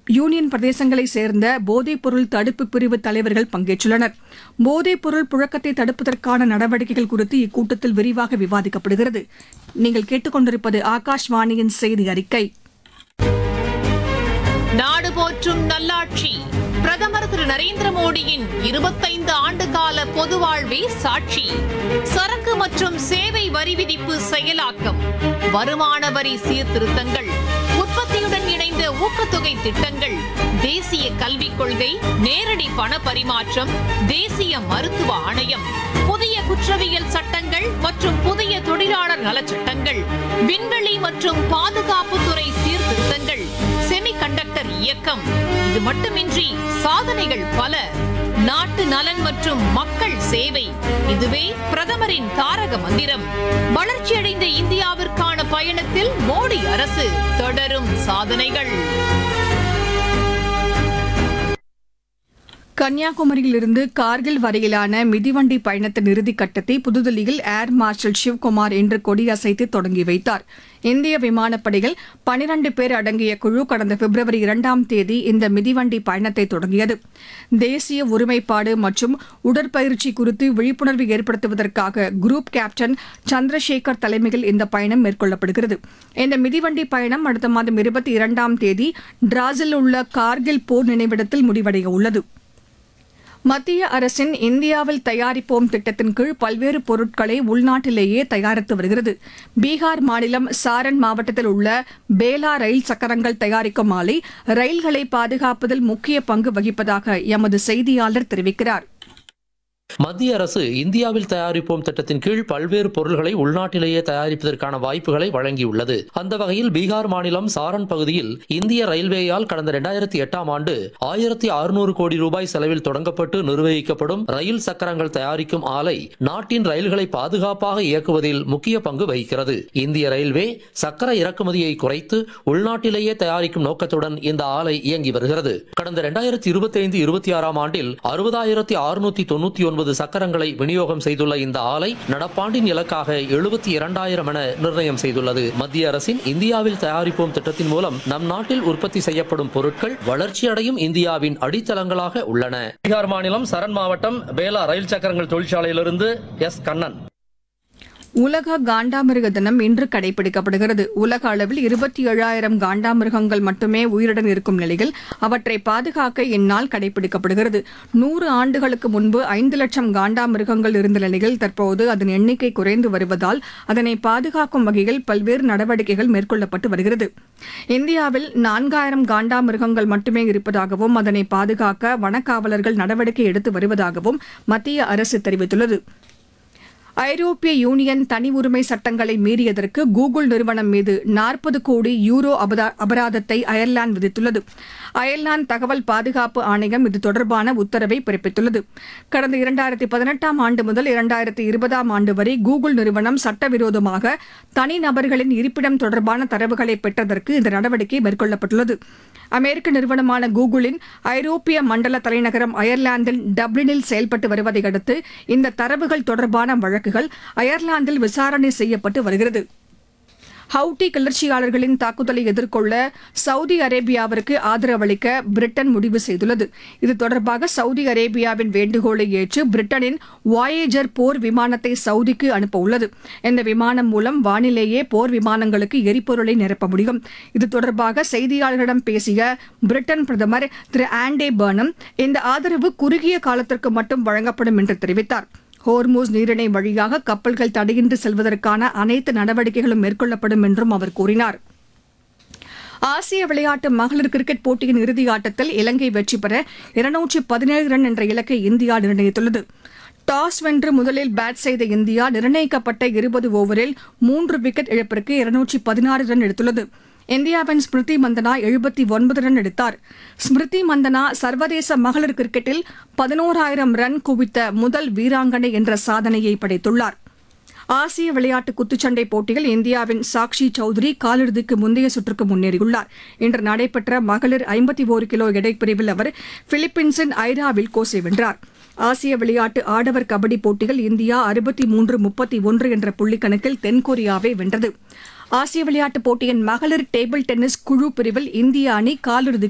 union பிரதேசங்களைச் சேர்ந்த போதைப்பொருள் தடுப்பு பிரிவு தலைவர்கள் பங்கேற்றுள்ளனர் போதைப்பொருள் புழக்கத்தை தடுப்பதற்கான நடவடிக்கைகள் குறித்து இக்கூட்டத்தில் விரிவாக விவாதிக்கப்படுகிறது நீங்கள் கேட்டுக்கொண்டிருப்பது ஆகாஷ்வாணியின் செய்தி அறிக்கை நாடு போற்றும் நல்லாட்சி பிரதமர் திரு நரேந்திர மோடியின் இருபத்தைந்து ஆண்டு கால பொது வாழ்வே சாட்சி சரக்கு மற்றும் சேவை வரி விதிப்பு செயலாக்கம் வருமான வரி சீர்திருத்தங்கள் உற்பத்தியுடன் இணைந்த ஊக்கத்தொகை திட்டங்கள் தேசிய கல்விக் கொள்கை நேரடி பண பரிமாற்றம் தேசிய மருத்துவ ஆணையம் புதிய குற்றவியல் சட்டங்கள் மற்றும் புதிய தொழிலாளர் நலச்சட்டங்கள் விண்வெளி மற்றும் பாதுகாப்புத்துறை சீர்திருத்தங்கள் செமிகண்டக்டர் இயக்கம் இது மட்டுமின்றி சாதனைகள் பல நாட்டு நலன் மற்றும் மக்கள் சேவை இதுவே பிரதமரின் தாரக மந்திரம் வளர்ச்சியடைந்த இந்தியாவிற்கான பயணத்தில் மோடி அரசு தொடரும் சாதனைகள் கன்னியாகுமரியிலிருந்து கார்கில் வரையிலான மிதிவண்டி பயணத்தின் இறுதிக் கட்டத்தை புதுதில்லியில் ஏர் மார்ஷல் சிவ்குமார் இன்று கொடியசைத்து தொடங்கி வைத்தார் இந்திய விமானப்படையில் பனிரண்டு பேர் அடங்கிய குழு கடந்த பிப்ரவரி இரண்டாம் தேதி இந்த மிதிவண்டி பயணத்தை தொடங்கியது தேசிய ஒருமைப்பாடு மற்றும் உடற்பயிற்சி குறித்து விழிப்புணர்வு ஏற்படுத்துவதற்காக குரூப் கேப்டன் சந்திரசேகர் தலைமையில் இந்த பயணம் மேற்கொள்ளப்படுகிறது இந்த மிதிவண்டி பயணம் அடுத்த மாதம் இருபத்தி இரண்டாம் தேதி டிராஸில் உள்ள கார்கில் போர் நினைவிடத்தில் முடிவடைய உள்ளது மத்திய அரசின் இந்தியாவில் தயாரிப்போம் திட்டத்தின் கீழ் பல்வேறு பொருட்களை உள்நாட்டிலேயே தயாரித்து வருகிறது பீகார் மாநிலம் சாரன் மாவட்டத்தில் உள்ள பேலா ரயில் சக்கரங்கள் தயாரிக்கும் ஆலை ரயில்களை பாதுகாப்பதில் முக்கிய பங்கு வகிப்பதாக எமது செய்தியாளர் தெரிவிக்கிறார் மத்திய அரசு இந்தியாவில் தயாரிப்போம் திட்டத்தின் கீழ் பல்வேறு பொருள்களை உள்நாட்டிலேயே தயாரிப்பதற்கான வாய்ப்புகளை வழங்கியுள்ளது அந்த வகையில் பீகார் மாநிலம் சாரன் பகுதியில் இந்திய ரயில்வேயால் கடந்த இரண்டாயிரத்தி எட்டாம் ஆண்டு ஆயிரத்தி அறுநூறு கோடி ரூபாய் செலவில் தொடங்கப்பட்டு நிர்வகிக்கப்படும் ரயில் சக்கரங்கள் தயாரிக்கும் ஆலை நாட்டின் ரயில்களை பாதுகாப்பாக இயக்குவதில் முக்கிய பங்கு வகிக்கிறது இந்திய ரயில்வே சக்கர இறக்குமதியை குறைத்து உள்நாட்டிலேயே தயாரிக்கும் நோக்கத்துடன் இந்த ஆலை இயங்கி வருகிறது கடந்த இரண்டாயிரத்தி இருபத்தி ஐந்து இருபத்தி ஆறாம் ஆண்டில் அறுபதாயிரத்தி அறுநூத்தி தொண்ணூத்தி ஒன்பது சக்கரங்களை விநியோகம் செய்துள்ள இந்த ஆலை நடப்பாண்டின் இலக்காக எழுபத்தி இரண்டாயிரம் என நிர்ணயம் செய்துள்ளது மத்திய அரசின் இந்தியாவில் தயாரிப்போம் திட்டத்தின் மூலம் நம் நாட்டில் உற்பத்தி செய்யப்படும் பொருட்கள் வளர்ச்சியடையும் இந்தியாவின் அடித்தளங்களாக உள்ளன பீகார் மாநிலம் சரண் மாவட்டம் பேலா ரயில் சக்கரங்கள் தொழிற்சாலையிலிருந்து எஸ் கண்ணன் உலக காண்டாமிருக தினம் இன்று கடைபிடிக்கப்படுகிறது உலக அளவில் இருபத்தி ஏழாயிரம் காண்டாமிருகங்கள் மட்டுமே உயிருடன் இருக்கும் நிலையில் அவற்றை பாதுகாக்க இந்நாள் கடைபிடிக்கப்படுகிறது நூறு ஆண்டுகளுக்கு முன்பு ஐந்து லட்சம் காண்டாமிருகங்கள் இருந்த நிலையில் தற்போது அதன் எண்ணிக்கை குறைந்து வருவதால் அதனை பாதுகாக்கும் வகையில் பல்வேறு நடவடிக்கைகள் மேற்கொள்ளப்பட்டு வருகிறது இந்தியாவில் நான்காயிரம் காண்டாமிருகங்கள் மட்டுமே இருப்பதாகவும் அதனை பாதுகாக்க வனக்காவலர்கள் நடவடிக்கை எடுத்து வருவதாகவும் மத்திய அரசு தெரிவித்துள்ளது ஐரோப்பிய யூனியன் தனி உரிமை சட்டங்களை மீறியதற்கு கூகுள் நிறுவனம் மீது நாற்பது கோடி யூரோ அபரா- அபராதத்தை அயர்லாந்து விதித்துள்ளது அயர்லாந்து தகவல் பாதுகாப்பு ஆணையம் இது தொடர்பான உத்தரவை பிறப்பித்துள்ளது கடந்த இரண்டாயிரத்தி பதினெட்டாம் ஆண்டு முதல் இரண்டாயிரத்தி இருபதாம் ஆண்டு வரை கூகுள் நிறுவனம் சட்டவிரோதமாக தனிநபர்களின் இருப்பிடம் தொடர்பான தரவுகளை பெற்றதற்கு இந்த நடவடிக்கை மேற்கொள்ளப்பட்டுள்ளது அமெரிக்க நிறுவனமான கூகுளின் ஐரோப்பிய மண்டல தலைநகரம் அயர்லாந்தில் டப்ளினில் செயல்பட்டு வருவதை அடுத்து இந்த தரவுகள் தொடர்பான வழக்குகள் அயர்லாந்தில் விசாரணை செய்யப்பட்டு வருகிறது ஹவுட்டி கிளர்ச்சியாளர்களின் தாக்குதலை எதிர்கொள்ள சவுதி அரேபியாவிற்கு ஆதரவளிக்க பிரிட்டன் முடிவு செய்துள்ளது இது தொடர்பாக சவுதி அரேபியாவின் வேண்டுகோளை ஏற்று பிரிட்டனின் வாயேஜர் போர் விமானத்தை சவுதிக்கு அனுப்ப உள்ளது இந்த விமானம் மூலம் வானிலேயே போர் விமானங்களுக்கு எரிபொருளை நிரப்ப முடியும் இது தொடர்பாக செய்தியாளர்களிடம் பேசிய பிரிட்டன் பிரதமர் திரு ஆண்டே பர்னம் இந்த ஆதரவு குறுகிய காலத்திற்கு மட்டும் வழங்கப்படும் என்று தெரிவித்தார் ஹோர்மூஸ் நீரிணை வழியாக கப்பல்கள் தடையின்றி செல்வதற்கான அனைத்து நடவடிக்கைகளும் மேற்கொள்ளப்படும் என்றும் அவர் கூறினார் ஆசிய விளையாட்டு மகளிர் கிரிக்கெட் போட்டியின் இறுதி ஆட்டத்தில் இலங்கை வெற்றி பெற இருநூற்றி பதினேழு ரன் என்ற இலக்கை இந்தியா நிர்ணயித்துள்ளது டாஸ் வென்று முதலில் பேட் செய்த இந்தியா நிர்ணயிக்கப்பட்ட இருபது ஓவரில் மூன்று விக்கெட் இழப்பிற்கு இருநூற்றி பதினாறு ரன் எடுத்துள்ளது இந்தியாவின் ஸ்மிருதி மந்தனா எழுபத்தி ஒன்பது ரன் எடுத்தார் ஸ்மிருதி மந்தனா சர்வதேச மகளிர் கிரிக்கெட்டில் பதினோராயிரம் ரன் குவித்த முதல் வீராங்கனை என்ற சாதனையை படைத்துள்ளார் ஆசிய விளையாட்டு குத்துச்சண்டை போட்டியில் இந்தியாவின் சாக்ஷி சௌத்ரி காலிறுதிக்கு முந்தைய சுற்றுக்கு முன்னேறியுள்ளார் இன்று நடைபெற்ற மகளிர் ஐம்பத்தி ஒரு கிலோ எடைப்பிரிவில் அவர் பிலிப்பீன்ஸின் ஐராவில் கோசை வென்றார் ஆசிய விளையாட்டு ஆடவர் கபடி போட்டியில் இந்தியா அறுபத்தி மூன்று முப்பத்தி ஒன்று என்ற புள்ளிக்கணக்கில் தென்கொரியாவை வென்றது ஆசிய விளையாட்டுப் போட்டியின் மகளிர் டேபிள் டென்னிஸ் குழு பிரிவில் இந்திய அணி காலிறுதிக்கு